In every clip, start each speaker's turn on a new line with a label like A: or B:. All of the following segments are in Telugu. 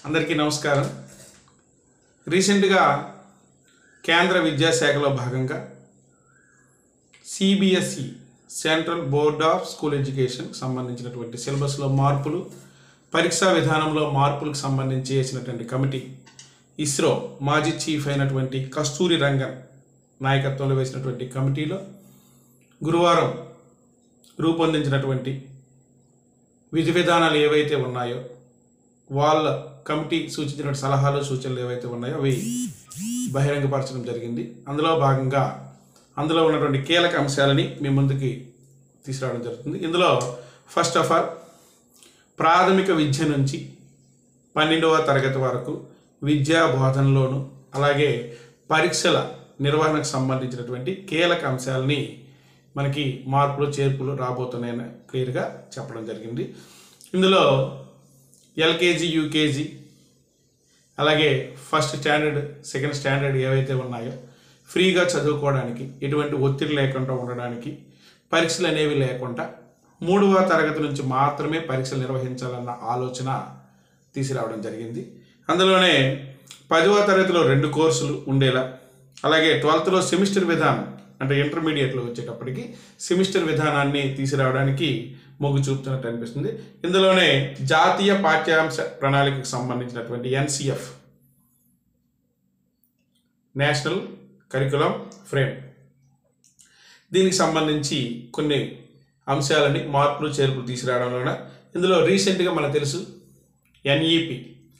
A: అందరికీ నమస్కారం రీసెంట్గా కేంద్ర విద్యాశాఖలో భాగంగా CBSE central board of school education సంబంధించినటువంటి సిలబస్లో మార్పులు పరీక్షా విధానంలో మార్పులకు సంబంధించి చేసినటువంటి కమిటీ ఇస్రో మాజీ చీఫ్ అయినటువంటి కస్తూరి రంగన్ నాయకత్వంలో వేసినటువంటి కమిటీలో గురువారం రూపొందించినటువంటి విధి విధానాలు ఏవైతే ఉన్నాయో వాళ్ళ కమిటీ సూచించిన సలహాలు సూచనలు ఏవైతే ఉన్నాయో అవి బహిరంగపరచడం జరిగింది అందులో భాగంగా అందులో ఉన్నటువంటి కీలక అంశాలని మీ ముందుకి తీసుకురావడం జరుగుతుంది ఇందులో ఫస్ట్ ఆఫ్ ఆల్ ప్రాథమిక విద్య నుంచి పన్నెండవ తరగతి వరకు విద్యా బోధనలోను అలాగే పరీక్షల నిర్వహణకు సంబంధించినటువంటి కీలక అంశాలని మనకి మార్పులు చేర్పులు రాబోతున్నాయని క్లియర్గా చెప్పడం జరిగింది ఇందులో ఎల్కేజీ యూకేజీ అలాగే ఫస్ట్ స్టాండర్డ్ సెకండ్ స్టాండర్డ్ ఏవైతే ఉన్నాయో ఫ్రీగా చదువుకోవడానికి ఎటువంటి ఒత్తిడి లేకుండా ఉండడానికి పరీక్షలు అనేవి లేకుండా మూడవ తరగతి నుంచి మాత్రమే పరీక్షలు నిర్వహించాలన్న ఆలోచన తీసుకురావడం జరిగింది అందులోనే పదవ తరగతిలో రెండు కోర్సులు ఉండేలా అలాగే ట్వెల్త్లో సెమిస్టర్ విధానం అంటే ఇంటర్మీడియట్లో వచ్చేటప్పటికి సెమిస్టర్ విధానాన్ని తీసుకురావడానికి మొగ్గు చూపుతున్నట్టు అనిపిస్తుంది ఇందులోనే జాతీయ పాఠ్యాంశ ప్రణాళికకు సంబంధించినటువంటి ఎన్సిఎఫ్ నేషనల్ కరికులం ఫ్రేమ్ దీనికి సంబంధించి కొన్ని అంశాలని మార్పులు చేర్పులు తీసుకురావడంలోన ఇందులో రీసెంట్గా మనకు తెలుసు ఎన్ఈపి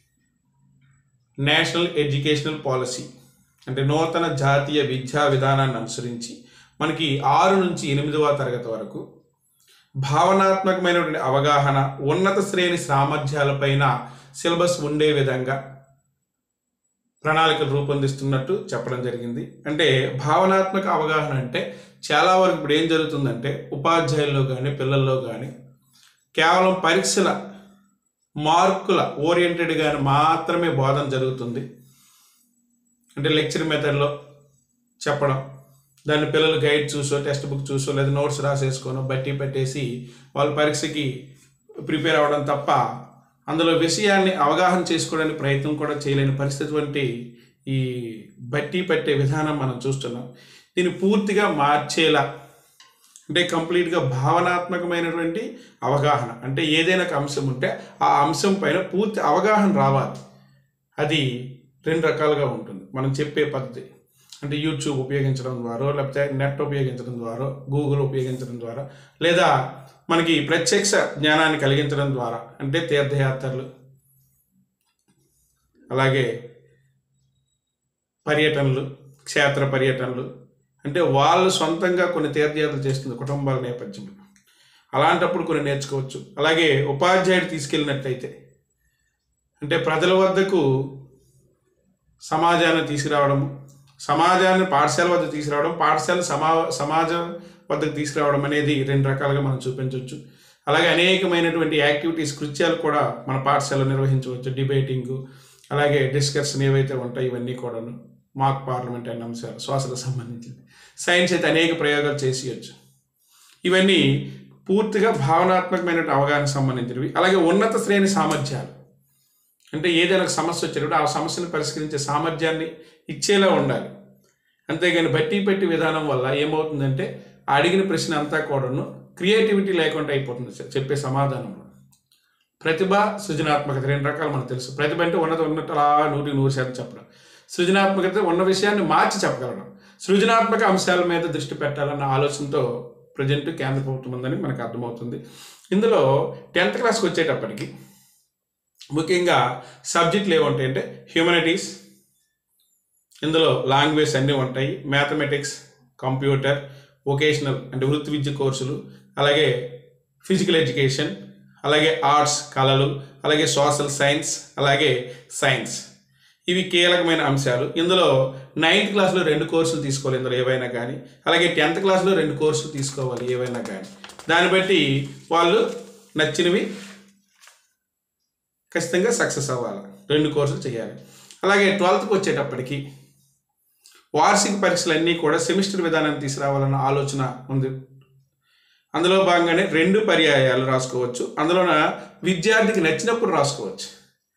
A: నేషనల్ ఎడ్యుకేషనల్ పాలసీ అంటే నూతన జాతీయ విద్యా విధానాన్ని అనుసరించి మనకి ఆరు నుంచి ఎనిమిదవ తరగతి వరకు భావనాత్మకమైనటువంటి అవగాహన ఉన్నత శ్రేణి సామర్థ్యాలపైన సిలబస్ ఉండే విధంగా ప్రణాళికలు రూపొందిస్తున్నట్టు చెప్పడం జరిగింది అంటే భావనాత్మక అవగాహన అంటే చాలా వరకు ఇప్పుడు ఏం జరుగుతుందంటే ఉపాధ్యాయుల్లో కానీ పిల్లల్లో కానీ కేవలం పరీక్షల మార్కుల ఓరియంటెడ్గా మాత్రమే బోధన జరుగుతుంది అంటే లెక్చర్ మెథడ్లో చెప్పడం దాన్ని పిల్లలు గైడ్ చూసో టెక్స్ట్ బుక్ చూసో లేదా నోట్స్ రాసేసుకోనో బట్టి పెట్టేసి వాళ్ళ పరీక్షకి ప్రిపేర్ అవ్వడం తప్ప అందులో విషయాన్ని అవగాహన చేసుకోవడానికి ప్రయత్నం కూడా చేయలేని పరిస్థితి వంటి ఈ బట్టి పెట్టే విధానం మనం చూస్తున్నాం దీన్ని పూర్తిగా మార్చేలా అంటే కంప్లీట్గా భావనాత్మకమైనటువంటి అవగాహన అంటే ఏదైనా ఒక అంశం ఉంటే ఆ అంశం పైన పూర్తి అవగాహన రావాలి అది రెండు రకాలుగా ఉంటుంది మనం చెప్పే పద్ధతి అంటే యూట్యూబ్ ఉపయోగించడం ద్వారా లేకపోతే నెట్ ఉపయోగించడం ద్వారా గూగుల్ ఉపయోగించడం ద్వారా లేదా మనకి ప్రత్యక్ష జ్ఞానాన్ని కలిగించడం ద్వారా అంటే తీర్థయాత్రలు అలాగే పర్యటనలు క్షేత్ర పర్యటనలు అంటే వాళ్ళు సొంతంగా కొన్ని తీర్థయాత్రలు చేస్తుంది కుటుంబాల నేపథ్యంలో అలాంటప్పుడు కొన్ని నేర్చుకోవచ్చు అలాగే ఉపాధ్యాయుడు తీసుకెళ్ళినట్లయితే అంటే ప్రజల వద్దకు సమాజాన్ని తీసుకురావడము సమాజాన్ని పాఠశాల వద్ద తీసుకురావడం పాఠశాల సమా సమాజం వద్దకు తీసుకురావడం అనేది రెండు రకాలుగా మనం చూపించవచ్చు అలాగే అనేకమైనటువంటి యాక్టివిటీస్ కృత్యాలు కూడా మన పాఠశాలలో నిర్వహించవచ్చు డిబేటింగ్ అలాగే డిస్కషన్ ఏవైతే ఉంటాయో ఇవన్నీ కూడాను మాక్ పార్లమెంట్ అనే అంశాలు శ్వాసకు సంబంధించింది సైన్స్ అయితే అనేక ప్రయోగాలు చేసేయచ్చు ఇవన్నీ పూర్తిగా భావనాత్మకమైన అవగాహనకు సంబంధించినవి అలాగే ఉన్నత శ్రేణి సామర్థ్యాలు అంటే ఏదైనా ఒక సమస్య వచ్చినప్పుడు ఆ సమస్యను పరిష్కరించే సామర్థ్యాన్ని ఇచ్చేలా ఉండాలి అంతేగాని బట్టి పెట్టి విధానం వల్ల ఏమవుతుందంటే ఆ అడిగిన ప్రశ్న అంతా కూడాను క్రియేటివిటీ లేకుండా అయిపోతుంది చె- చెప్పే సమాధానంలో ప్రతిభ సృజనాత్మకత రెండు రకాలు మనకు తెలుసు ప్రతిభ అంటే ఉన్నది ఉన్నట్టు అలా నూటికి నూరు శాతం చెప్పడం సృజనాత్మకత ఉన్న విషయాన్ని మార్చి చెప్పగలడం సృజనాత్మక అంశాల మీద దృష్టి పెట్టాలన్న ఆలోచనతో ప్రజెంట్ కేంద్ర ప్రభుత్వం ఉందని మనకు అర్థమవుతుంది ఇందులో టెన్త్ క్లాస్కి వచ్చేటప్పటికి ముఖ్యంగా సబ్జెక్టులు ఏముంటాయంటే హ్యూమనిటీస్ ఇందులో లాంగ్వేజ్ అన్నీ ఉంటాయి మ్యాథమెటిక్స్ కంప్యూటర్ వొకేషనల్ అంటే వృత్తి విద్య కోర్సులు అలాగే ఫిజికల్ ఎడ్యుకేషన్ అలాగే ఆర్ట్స్ కళలు అలాగే సోషల్ సైన్స్ అలాగే సైన్స్ ఇవి కీలకమైన అంశాలు ఇందులో నైన్త్ క్లాస్లో రెండు కోర్సులు తీసుకోవాలి ఇందులో ఏవైనా కానీ అలాగే టెన్త్ క్లాస్లో రెండు కోర్సులు తీసుకోవాలి ఏవైనా కానీ దాన్ని బట్టి వాళ్ళు నచ్చినవి ఖచ్చితంగా సక్సెస్ అవ్వాలి రెండు కోర్సులు చేయాలి అలాగే ట్వెల్త్కి వచ్చేటప్పటికి వార్షిక పరీక్షలన్నీ కూడా సెమిస్టర్ విధానాన్ని తీసుకురావాలన్న ఆలోచన ఉంది అందులో భాగంగానే రెండు పర్యాయాలు రాసుకోవచ్చు అందులోన విద్యార్థికి నచ్చినప్పుడు రాసుకోవచ్చు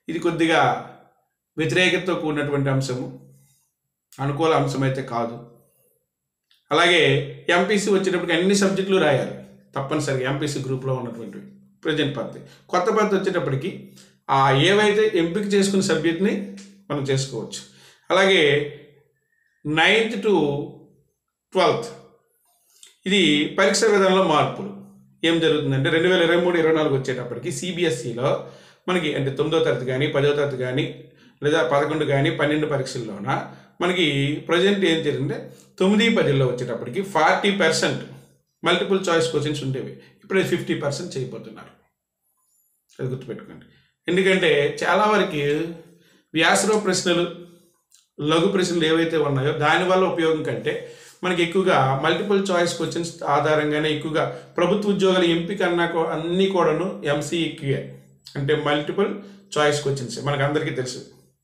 A: ఇది కొద్దిగా వ్యతిరేకతతో కూడినటువంటి అంశము అనుకూల అంశం అయితే కాదు అలాగే ఎంపీసీ వచ్చేటప్పటికి అన్ని సబ్జెక్టులు రాయాలి తప్పనిసరిగా ఎంపీసీ గ్రూప్లో ఉన్నటువంటి ప్రజెంట్ పద్ధతి కొత్త పద్ధతి వచ్చేటప్పటికి ఆ ఏవైతే ఎంపిక చేసుకున్న సబ్జెక్ట్ని మనం చేసుకోవచ్చు అలాగే నైన్త్ టు ట్వెల్త్ ఇది పరీక్ష విధానంలో మార్పులు ఏం జరుగుతుందంటే రెండు వేల ఇరవై మూడు ఇరవై నాలుగు వచ్చేటప్పటికి సిబిఎస్ఈలో మనకి అంటే తొమ్మిదో తరగతి కానీ పదో తరగతి కానీ లేదా పదకొండు కానీ పన్నెండు పరీక్షల్లోన మనకి ప్రజెంట్ ఏం జరిగిందంటే తొమ్మిది పదిలో వచ్చేటప్పటికి forty percent multiple choice questions ఉండేవి ఇప్పుడు ఫిఫ్టీ పర్సెంట్ చేయబోతున్నారు అది గుర్తుపెట్టుకోండి ఎందుకంటే చాలా వరకు వ్యాసరో ప్రశ్నలు లఘు ప్రశ్నలు ఏవైతే ఉన్నాయో దానివల్ల ఉపయోగం కంటే మనకి ఎక్కువగా మల్టిపుల్ చాయిస్ క్వశ్చన్స్ ఆధారంగానే ఎక్కువగా ప్రభుత్వ ఉద్యోగాల ఎంపిక అన్నా కూ- అన్నీ కూడాను ఎంసీక్యూఏ అంటే మల్టిపుల్ చాయిస్ క్వశ్చన్స్ మనకు అందరికీ తెలుసు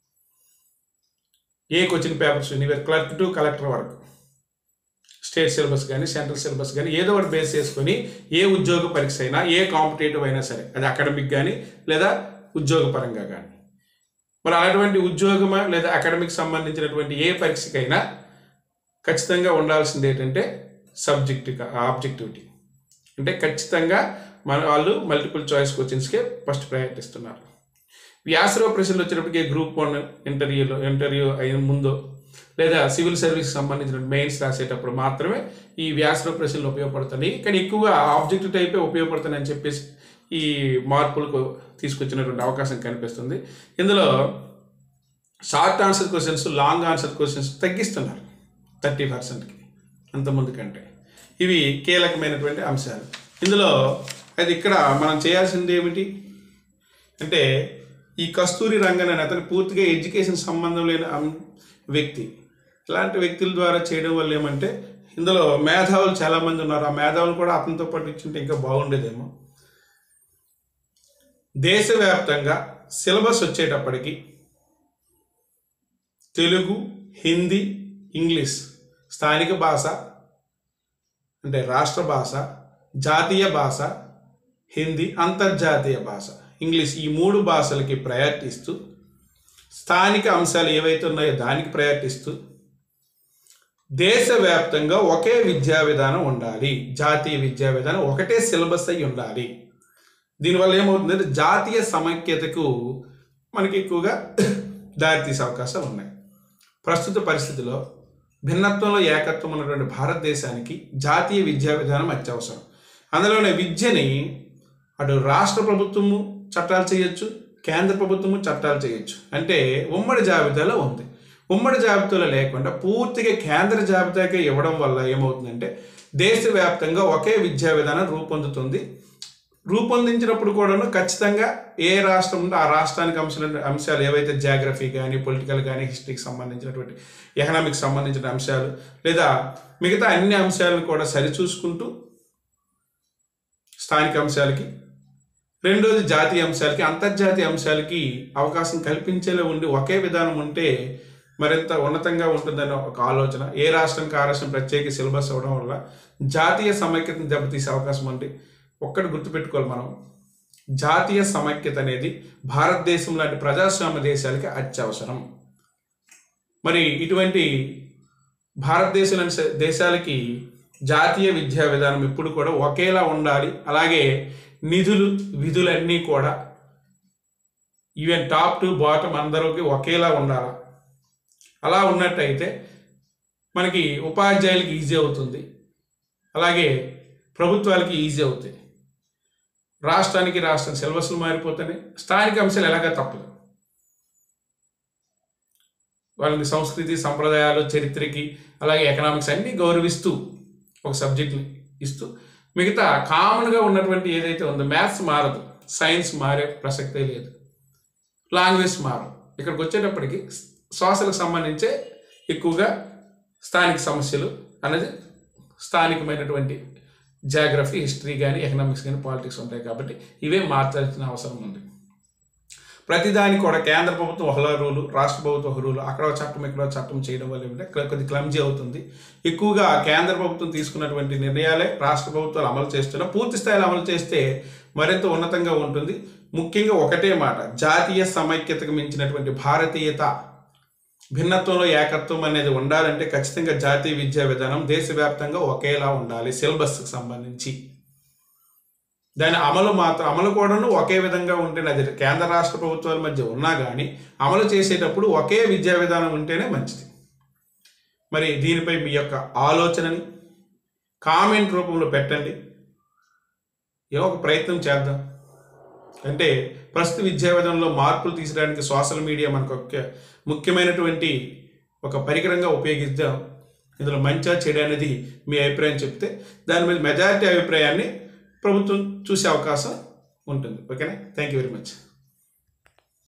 A: ఏ క్వశ్చన్ పేపర్స్ ఇవి క్లర్క్ టు కలెక్టర్ వరకు స్టేట్ సిలబస్ కానీ సెంట్రల్ సిలబస్ కానీ ఏదో ఒకటి బేస్ చేసుకొని ఏ ఉద్యోగ పరీక్ష అయినా ఏ కాంపిటేటివ్ అయినా సరే అది అకాడమిక్ కానీ లేదా ఉద్యోగ పరంగా కానీ మరి అలాంటి ఉద్యోగమా లేదా అకాడమిక్ సంబంధించినటువంటి ఏ పరీక్షకైనా ఖచ్చితంగా ఉండాల్సింది ఏంటంటే సబ్జెక్ట్ ఆబ్జెక్టివిటీ అంటే ఖచ్చితంగా మన వాళ్ళు మల్టిపుల్ చాయిస్ క్వశ్చన్స్కే ఫస్ట్ ప్రయారిటీ ఇస్తున్నారు వ్యాసరో ప్రశ్నలు వచ్చేటప్పటికి గ్రూప్ వన్ ఇంటర్వ్యూలో ఇంటర్వ్యూ అయిన ముందు లేదా సివిల్ సర్వీస్ సంబంధించిన మెయిన్స్ రాసేటప్పుడు మాత్రమే ఈ వ్యాసరో ప్రశ్నలు ఉపయోగపడుతున్నాయి కానీ ఎక్కువగా ఆబ్జెక్టివ్ టైపే ఉపయోగపడుతున్నాయి అని చెప్పేసి ఈ మార్పులకు తీసుకొచ్చినటువంటి అవకాశం కనిపిస్తుంది ఇందులో short answer questions long answer questions తగ్గిస్తున్నారు థర్టీ పర్సెంట్కి అంతకుముందు కంటే ఇవి కీలకమైనటువంటి అంశాలు ఇందులో అది ఇక్కడ మనం చేయాల్సింది ఏమిటి అంటే ఈ కస్తూరి రంగన్ అనే అతను పూర్తిగా ఎడ్యుకేషన్ సంబంధం లేని అం- వ్యక్తి ఇలాంటి వ్యక్తుల ద్వారా చేయడం వల్ల ఏమంటే ఇందులో మేధావులు చాలామంది ఉన్నారు ఆ మేధావులు కూడా అతనితో పాటు ఇచ్చింటే ఇంకా బాగుండేదేమో దేశవ్యాప్తంగా సిలబస్ వచ్చేటప్పటికి తెలుగు హిందీ ఇంగ్లీష్ స్థానిక భాష అంటే రాష్ట్ర భాష జాతీయ భాష హిందీ అంతర్జాతీయ భాష ఇంగ్లీష్ ఈ మూడు భాషలకి ప్రయారిటీ ఇస్తూ స్థానిక అంశాలు ఏవైతే ఉన్నాయో దానికి ప్రయారిటీ ఇస్తూ దేశవ్యాప్తంగా ఒకే విద్యా విధానం ఉండాలి జాతీయ విద్యా విధానం ఒకటే సిలబస్ అయి ఉండాలి దీనివల్ల ఏమవుతుందంటే జాతీయ సమైక్యతకు మనకి ఎక్కువగా దారితీసే అవకాశాలు ఉన్నాయి ప్రస్తుత పరిస్థితిలో భిన్నత్వంలో ఏకత్వం ఉన్నటువంటి భారతదేశానికి జాతీయ విద్యా విధానం అత్యవసరం అందులోనే విద్యని అటు రాష్ట్ర ప్రభుత్వము చట్టాలు చేయొచ్చు కేంద్ర ప్రభుత్వము చట్టాలు చేయొచ్చు అంటే ఉమ్మడి జాబితాలో ఉంది ఉమ్మడి జాబితాలో లేకుండా పూర్తిగా కేంద్ర జాబితాకే ఇవ్వడం వల్ల ఏమవుతుందంటే దేశవ్యాప్తంగా ఒకే విద్యా విధానం రూపొందుతుంది రూపొందించినప్పుడు కూడాను ఖచ్చితంగా ఏ రాష్ట్రం ఉందో ఆ రాష్ట్రానికి అంశాలు అంశాలు ఏవైతే జాగ్రఫీ కానీ పొలిటికల్ కానీ హిస్టరీకి సంబంధించినటువంటి ఎకనామిక్స్ సంబంధించిన అంశాలు లేదా మిగతా అన్ని అంశాలను కూడా సరిచూసుకుంటూ స్థానిక అంశాలకి రెండోది జాతీయ అంశాలకి అంతర్జాతీయ అంశాలకి అవకాశం కల్పించేలా ఉండి ఒకే విధానం ఉంటే మరింత ఉన్నతంగా ఉంటుందనే ఒక ఆలోచన ఏ రాష్ట్రానికి ఆ రాష్ట్రం ప్రత్యేక సిలబస్ అవ్వడం వల్ల జాతీయ సమైక్యతను దెబ్బతీసే అవకాశం ఉంది ఒక్కటి గుర్తుపెట్టుకోవాలి మనం జాతీయ సమైక్యత అనేది భారతదేశం లాంటి ప్రజాస్వామ్య దేశాలకి అత్యవసరం మరి ఇటువంటి భారతదేశం లాంటి స- దేశాలకి జాతీయ విద్యా విధానం ఎప్పుడు కూడా ఒకేలా ఉండాలి అలాగే నిధులు విధులన్నీ కూడా ఈవెన్ టాప్ టు బాటమ్ అందరికి ఒకేలా ఉండాలి అలా ఉన్నట్టయితే మనకి ఉపాధ్యాయులకి ఈజీ అవుతుంది అలాగే ప్రభుత్వాలకి ఈజీ అవుతాయి రాష్ట్రానికి రాష్ట్రం సిలబస్లు మారిపోతున్నాయి స్థానిక అంశాలు ఎలాగా తప్పదు వాళ్ళని సంస్కృతి సంప్రదాయాలు చరిత్రకి అలాగే ఎకనామిక్స్ అన్నీ గౌరవిస్తూ ఒక సబ్జెక్ట్ని ఇస్తూ మిగతా కామన్గా ఉన్నటువంటి ఏదైతే ఉందో మ్యాథ్స్ మారదు సైన్స్ మారే ప్రసక్తే లేదు లాంగ్వేజ్ మారదు ఇక్కడికి వచ్చేటప్పటికి శ్వాసలకు సంబంధించే ఎక్కువగా స్థానిక సమస్యలు అనేది స్థానికమైనటువంటి జాగ్రఫీ హిస్టరీ కానీ ఎకనామిక్స్ కానీ పాలిటిక్స్ ఉంటాయి కాబట్టి ఇవే మార్చాల్సిన అవసరం ఉంది ప్రతిదాని కూడా కేంద్ర ప్రభుత్వం ఒక రూలు రాష్ట్ర ప్రభుత్వం ఒక రూలు అక్కడ ఒక చట్టం ఇక్కడ ఒక చట్టం చేయడం వల్ల ఏమంటే క్ల- కొద్ది క్లమ్జీ అవుతుంది ఎక్కువగా కేంద్ర ప్రభుత్వం తీసుకున్నటువంటి నిర్ణయాలే రాష్ట్ర ప్రభుత్వాలు అమలు చేస్తున్నా పూర్తి స్థాయిలో అమలు చేస్తే మరింత ఉన్నతంగా ఉంటుంది ముఖ్యంగా ఒకటే మాట జాతీయ సమైక్యతకు మించినటువంటి భారతీయత భిన్నత్వంలో ఏకత్వం అనేది ఉండాలంటే ఖచ్చితంగా జాతీయ విద్యా విధానం దేశవ్యాప్తంగా ఒకేలా ఉండాలి సిలబస్కి సంబంధించి దాని అమలు మాత్రం అమలు కూడాను ఒకే విధంగా ఉంటేనే అది కేంద్ర రాష్ట్ర ప్రభుత్వాల మధ్య ఉన్నా కానీ అమలు చేసేటప్పుడు ఒకే విద్యా విధానం ఉంటేనే మంచిది మరి దీనిపై మీ యొక్క ఆలోచనని కామెంట్ రూపంలో పెట్టండి ఏదో ఒక ప్రయత్నం చేద్దాం అంటే ప్రస్తుత విద్యా విధానంలో మార్పులు తీసడానికి సోషల్ మీడియా మనకు ఒక ముఖ్యమైనటువంటి ఒక పరికరంగా ఉపయోగిద్దాం ఇందులో మంచిగా చెడు అనేది మీ అభిప్రాయం చెప్తే దాని మీద మెజారిటీ అభిప్రాయాన్ని ప్రభుత్వం చూసే అవకాశం ఉంటుంది ఓకేనా థ్యాంక్ యూ వెరీ మచ్